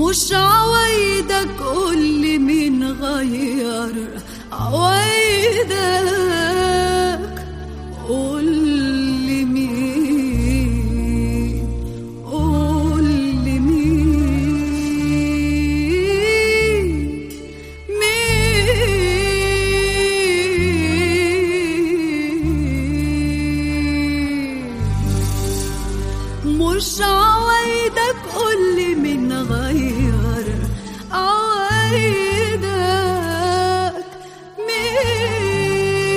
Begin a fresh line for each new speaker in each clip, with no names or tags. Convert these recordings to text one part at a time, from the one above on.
مش عوايدك قولي مين غير عوايدك قولي مين قولي مين مين مش عوايدك قولي من غير عوايدك مين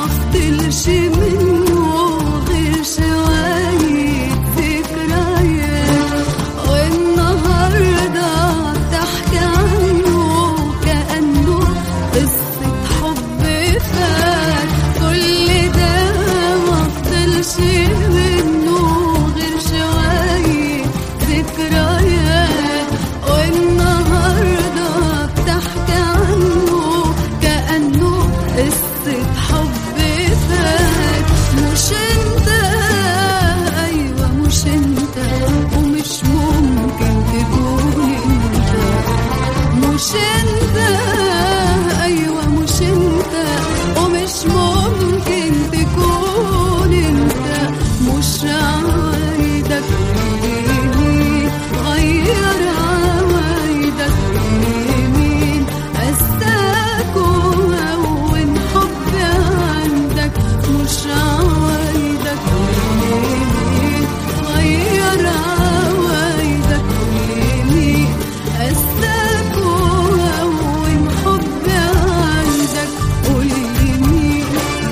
فضلش منه غير شوية ذكريات والنهاردة بتحكي عنه كأنه قصة حب فات كل ده ما فضلش منه غير شوية ذكريات والنهاردة بتحكي عنه كأنه قصة حب فات مش انت ايوه مش انت ومش ممكن تكون انت مش انت ايوه مش انت ومش ممكن تكون انت مش عوايدك يمين غير عوايدك يمين قساك وهون حب عندك مش عوايدك يمين غير عوايدك يمين قساك وهون حب عندك قول لي مين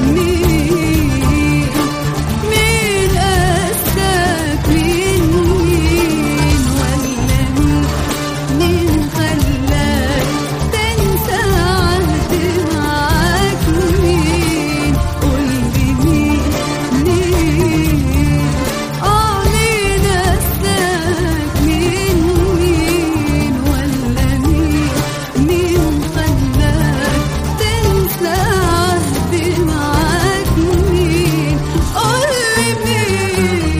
مين مين قساك مين مين ولا مين مين خلاك تنسى عهد معاك مين قول لي مين مين اه مين قساك مين مين ولا مين مين خلاك تنسى عهد معاك مين قول لي مين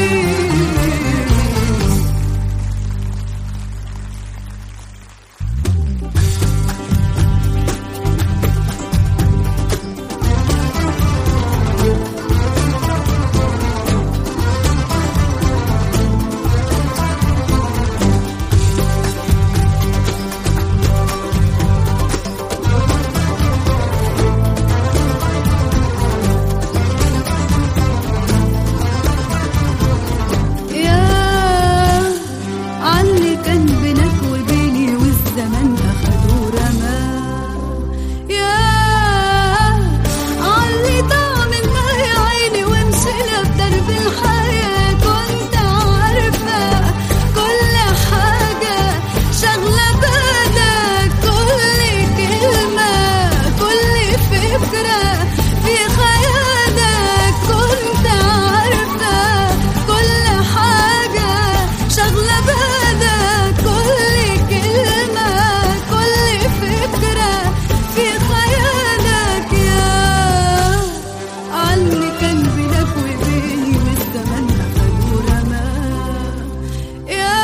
يا علي كان بينك وبيني والزمن أخدوا رماه يا علي طعم النار يا عيني ومشينا بدرب الحياة كنت عارفة كل حاجة شغلة بالك كل كلمة كل فكرة في خيالك كنت عارفة كل حاجة شغلة بالك كل كلمة كل فكرة في خيالك يا علي كان بينك وبيني والزمن أخدوا رماه يا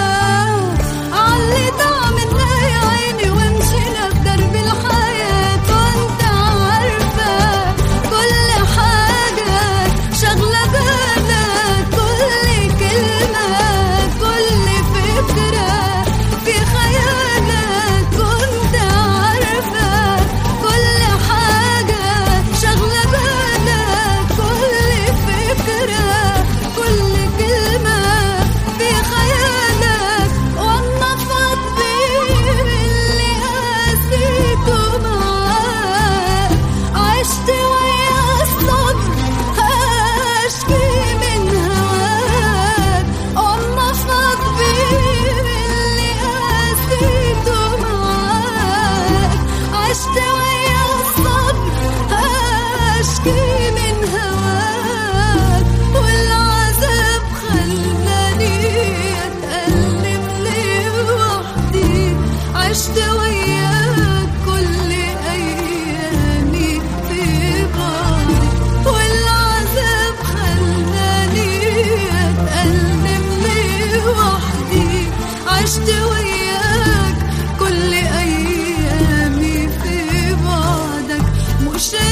علي طعم النار يا عيني ومشينا بدرب الحياة كنت عارفة كل حاجة شغلة بالك كل كلمة كل فكرة في خيالك كنت عارفة كل حاجة شغلة بالك كل فكرة كل كلمة في خيالك وانا فاضي اللي قاسيته معاك عشت ويا الصبر هشكي من هواك وانا فاضي اللي قاسيته معاك عشت ويا الصبر هشكي من هواك والعذاب خلاني اتألم لوحدي عشت وياك كل ايامي في بعض والعذاب خلاني اتألم لوحدي عشت وياك كل ايامي في بعدك مش